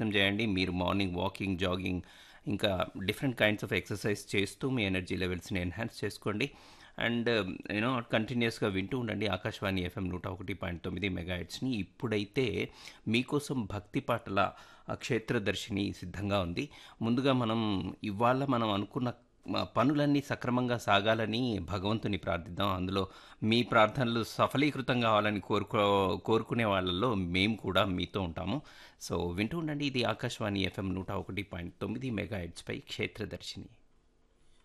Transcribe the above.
ప్రయత్నం చేయండి మీరు మార్నింగ్ వాకింగ్ జాగింగ్ ఇంకా డిఫరెంట్ కైండ్స్ ఆఫ్ ఎక్సర్సైజ్ చేస్తూ మీ ఎనర్జీ లెవెల్స్ని ఎన్హాన్స్ చేసుకోండి అండ్ యూనో కంటిన్యూస్గా వింటూ ఉండండి ఆకాశవాణి ఎఫ్ఎం నూట ఒకటి పాయింట్ తొమ్మిది మెగాహెట్స్ని ఇప్పుడైతే మీకోసం భక్తి పాటల ఆ క్షేత్రదర్శిని సిద్ధంగా ఉంది ముందుగా మనం ఇవాళ మనం అనుకున్న మ- పనులన్నీ సక్రమంగా సాగాలని భగవంతుని ప్రార్థిద్దాం అందులో మీ ప్రార్థనలు సఫలీకృతం కావాలని కోరుకో కోరుకునే వాళ్ళల్లో మేము కూడా మీతో ఉంటాము సో వింటూ ఉండండి ఇది ఆకాశవాణి ఎఫ్ఎం నూట ఒకటి పాయింట్ తొమ్మిది మెగా పై క్షేత్రదర్శిని